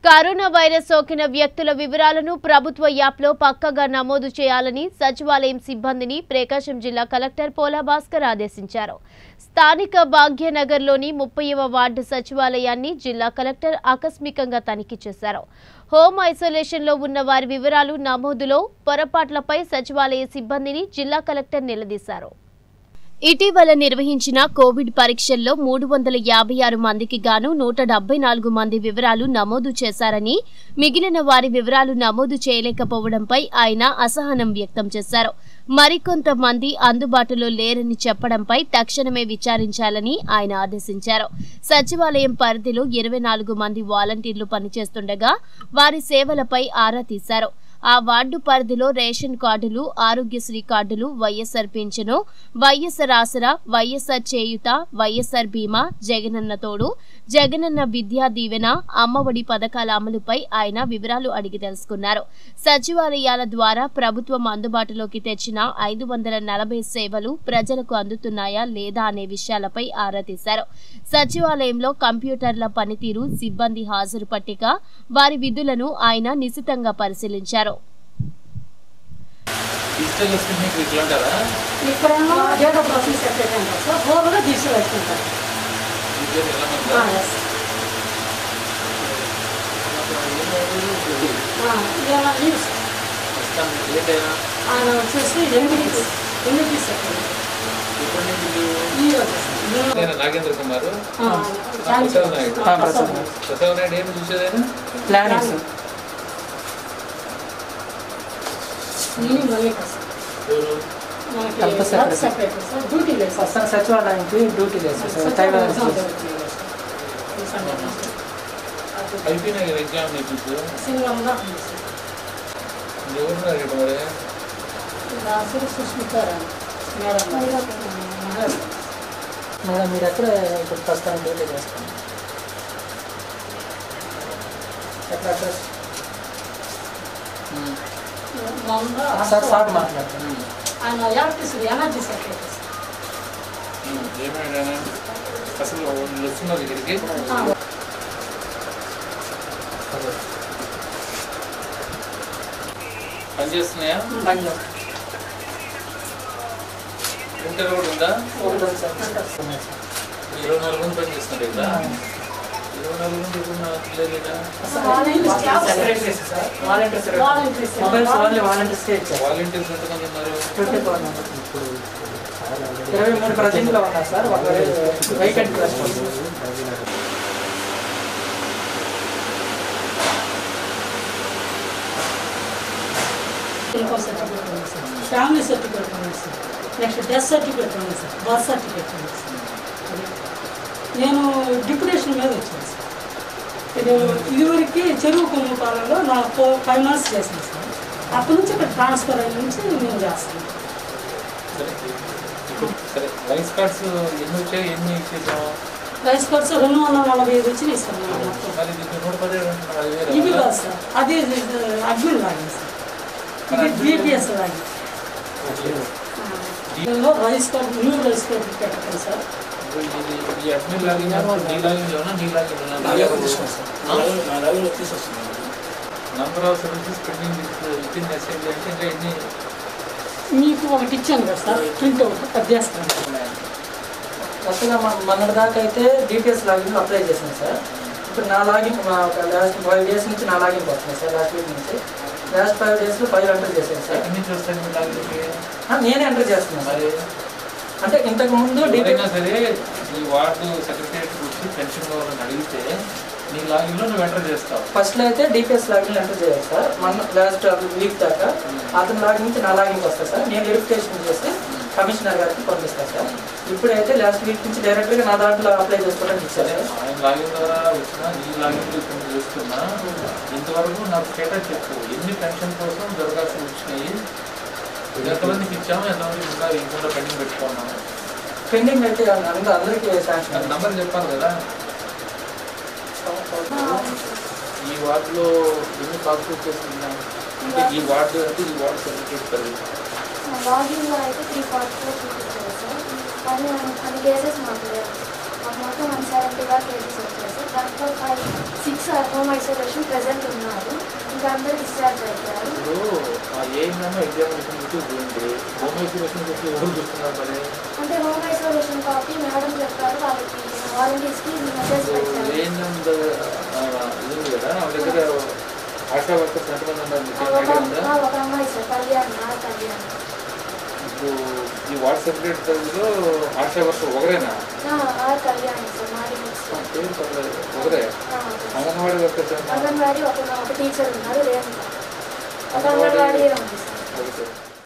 Corona virus సోకిన వ్యక్తుల వివరాలను ప్రభుత్వ యాప్లో పక్కగా నమోదు చేయాలని సచివాలయం సిబ్బందిని ప్రకాశం జిల్లా కలెక్టర్ పోలా భాస్కర్ ఆదేశించారు స్థానిక భాగ్యనగర్లోని ముప్పైవ వార్డు సచివాలయాన్ని జిల్లా కలెక్టర్ ఆకస్మికంగా తనిఖీ చేశారు హోమ్ ఐసోలేషన్లో ఉన్న వారి వివరాలు నమోదులో పొరపాట్లపై సచివాలయ సిబ్బందిని జిల్లా కలెక్టర్ నిలదీశారు ఇటీవల నిర్వహించిన కోవిడ్ పరీక్షల్లో మూడు వందల యాభై ఆరు మందికి గాను నూట డెబ్బై నాలుగు మంది వివరాలు నమోదు చేశారని మిగిలిన వారి వివరాలు నమోదు చేయలేకపోవడంపై ఆయన అసహనం వ్యక్తం చేశారు మరికొంతమంది అందుబాటులో లేరని చెప్పడంపై తక్షణమే విచారించాలని ఆయన ఆదేశించారు సచివాలయం పరిధిలో ఇరవై నాలుగు మంది వాలంటీర్లు పనిచేస్తుండగా వారి సేవలపై ఆరా తీశారు ఆ వార్డు పరిధిలో రేషన్ కార్డులు ఆరోగ్యశ్రీ కార్డులు వైఎస్ఆర్ పింఛను వైఎస్ఆర్ ఆసరా వైఎస్ఆర్ చేయుత వైఎస్ఆర్ బీమా జగనన్న తోడు జగనన్న విద్యా దీవెన అమ్మఒడి పథకాల అమలుపై ఆయన వివరాలు అడిగి తెలుసుకున్నారు సచివాలయాల ద్వారా ప్రభుత్వం అందుబాటులోకి తెచ్చిన ఐదు వందల నలభై సేవలు ప్రజలకు అందుతున్నాయా లేదా అనే విషయాలపై ఆరా తీశారు సచివాలయంలో కంప్యూటర్ల పనితీరు సిబ్బంది హాజరు పట్టిక వారి విధులను ఆయన నిశితంగా పరిశీలించారు డిజిటల్ వస్తుంది మీకు ఇట్లా ఉంటారా ఇక్కడేమో డేటా ప్రాసెస్ సెపరేట్ అంటారు సార్ ఫోర్గా తీసుకువెళ్తుంటారు డిజిటల్ ఎలా ఉంటుందా? ఇదేమో న్యూస్ వస్తాను. ఏంటైనా ఆయన వచ్చేసి ఎంపీటీస్ ఎంపీటీస్ ఎప్పటి నుంచి మీరు? ఈ రోజు సార్. నేను నాగేంద్ర కుమార్ ఆ, ఝాన్సీ. ప్రసాద్ నాయుడు ఆ, ప్రసాద్ నాయుడు. ప్రసాద్ నాయుడు ఏమి చూసేదైనా ప్లానింగ్ సార్ నేను మల్లిక సార్. ఎవరు మనకి health work secretary. Separate sir duty లేదు సార్ సార్ సచివాలయానికి డ్యూటీ లేదు సార్ టైలర్ అయిపోయినాయి కదా ఎగ్జామ్ నీకు సింగంగా ఉంది సార్ ఎవరున్నారు ఇక్కడ మరి రాసులు సుష్మితారాణి మేడం మేడం మేడం మీరు ఎక్కడ ఇప్పుడు ప్రస్తుతం డ్యూటీ చేస్తాను ఎక్కడ అడ్రస్ మామూలుగా సార్ సార్ మాట్లాడతాను ఆయన ఎలక్ట్రిసిటీ ఎనర్జీ సెక్రటరీ సార్ ఏమైనా అసలు వాళ్ళు వస్తున్నారు ఇక్కడికి ఆ, పని చేస్తున్నాయా పని ఇంటర్ కూడా ఉందా ఉంటుంది సార్ ఉన్నాయి సార్. ఇరవై నాలుగు మంది పని చేస్తున్నారు ఇక్కడ ఇరవై నాలుగు మంది ఇప్పుడు నాకు లేదా volunteer staff sir. Secretaries sir volunteers volunteers mobiles only వాలంటీర్స్కే ఇచ్చారు వాలంటీర్స్ ఎంతమంది ఉన్నారు ట్వంటీ ఫోర్ మెంబర్స్ ఇరవై మూడు ప్రజెంట్లో ఉన్నారు సార్ ఒక వైకెంట్ ఇన్కమ్ సర్టిఫికేట్ ఉంది సార్ ఫ్యామిలీ సర్టిఫికేట్ ఉంది సార్ నెక్స్ట్ డెత్ సర్టిఫికేట్ ఉంది సార్ బర్త్ సర్టిఫికేట్ ఉంది సార్ అది. నేను డిప్యుటేషన్ మీద వచ్చాను సార్ ఇది ఇదివరకు చెరువు కొమ్ము కాలంలో నా ఫోర్ ఫైవ్ మంత్స్ చేశాను సార్ అప్పటి నుంచి ఇక్కడ ట్రాన్స్ఫర్ అయిన నుంచి నేను చేస్తాను సరే సరే రైస్ కార్డ్స్ ఎన్ని వచ్చాయి ఎన్ని ఇచ్చేసాం రైస్ కార్డ్స్ రెండు వందల నలభై ఐదు వచ్చినాయి సార్ నాకు మొత్తం. మరి ఇది నూట పదిహేడు అంటున్నారు అది వేరే ఇవి వాళ్ళా? కాదు సార్ అది అడ్మిన్ లాగిన్ సార్ ఇది బీపీఎస్ లాగిన్ దీనిలో rice card new rice card పెట్టండి సార్ ఇప్పుడు ఇది ఈ అడ్మిన్ లాగిన్ నీ లాగిన్ లోనా నీ login number of services pending with in SIB అంటే ఇంకా ఎన్ని మీకు ఒకటి ఇచ్చాను కదా సార్ ప్రింట్ అవుట్ అది చేస్తాను కొత్తగా మన మొన్నటి దాకా అయితే డిపిఎస్ లాగిన్ అప్లై చేశాను సార్ ఇప్పుడు నా లాగిన్ మా ఒక లాస్ట్ ఫైవ్ డేస్ నుంచి నా లాగిన్ వస్తుంది సార్ లాస్ట్ వీక్ నుంచి లాస్ట్ ఫైవ్ డేస్లో ఫైవ్ ఎంటర్ చేశాను సార్ ఎక్కడి నుంచి వస్తాయి మీ లాగిన్కి ఆ, నేనే ఎంటర్ చేస్తున్నాను సార్ మరి అంటే ఇంతకు ముందు ఎవరైనా డిపిఎస్ సరే ఈ వార్డు సెక్రటరియట్ వచ్చి పెన్షన్ కావాలని అడిగితే నీ లాగిన్లో నువ్వు ఎంటర్ చేస్తావు ఫస్ట్లో అయితే డిపిఎస్ లాగిన్ ఎంటర్ చేయాలి సార్ మన లాస్ట్ వీక్ దాకా అతని లాగిన్ నుంచి నా లాగిన్కి వస్తుంది సార్ నేను వెరిఫికేషన్ చేసి కమిషనర్ గారికి పంపిస్తాను సార్ ఇప్పుడైతే లాస్ట్ వీక్ నుంచి డైరెక్ట్గా నా దాంట్లో అప్లై చేసుకోవడానికి ఇచ్చారు సరే సార్ ఆయన లాగిన్ ద్వారా వచ్చినా నీ లాగిన్ ఇప్పుడు చూస్తున్నా ఇంతవరకు నాకు స్టేటస్ చెప్పు ఎన్ని పెన్షన్ కోసం దరఖాస్తులు వచ్చినాయి ఎంతమందికి ఇచ్చాము ఎంతమందికి ఇంకా ఇంకా పెండింగ్ పెట్టుకున్నాము పెండింగ్ అయితే అందరూ అందరికీ శాంక్షన్ నాకు నంబర్ చెప్పాలి కదా ఈ వార్డులో ఎన్ని పాజిటివ్ కేసులు ఉన్నాయి అంటే ఈ వార్డు అంటే ఈ వార్డు సర్టిఫికేట్ పరిధి లాగిన్లో అయితే త్రీ ఫార్టీ ఫోర్ చూపించారు సార్ పది పది కేసెస్ మాకు లేవు మాకు మొత్తం వన్ సెవెంటీగా కేసెస్ వచ్చాయి సార్ దాంట్లో five six home isolation present ఉన్నారు ఇంకా అందరు డిశ్చార్జ్ అయిపోయారు ఇప్పుడు ఆ ఏమైనా ఎగ్జామినేషన్ గురించి పోయింది హోమ్ ఐసోలేషన్ గురించి ఎవరు చూస్తున్నారు మరి అంటే హోమ్ ఐసోలేషన్ కాపీ మేడం చెప్పారు వాళ్ళకి వాలంటీర్స్కి మెసేజ్ పెట్టారు ఏంటంత ఇది ఉంది కదా వాళ్ళ దగ్గర ఆశా వర్కర్స్ ఎంతమంది ఉన్నారు మీకు ఆ, ఒక ఐడియా ఉందా ఆ, ఒక అమ్మాయి సార్ కళ్యాణ్ నా కళ్యాణ్ ఇప్పుడు ఈ వాట్సాప్ లో ఆశా వర్కర్ ఒకరేనా ఆ, ఆ కళ్యాణ్ సార్ మాది సార్ పేరు పర్లేదు ఒకరే అంగన్వాడీ వర్కర్స్ ఏమన్నా అంగన్వాడీ ఒక ఒక టీచర్ ఉన్నారు రేణుక ఒక అంగన్వాడీ ఉంది సార్ ఒకటే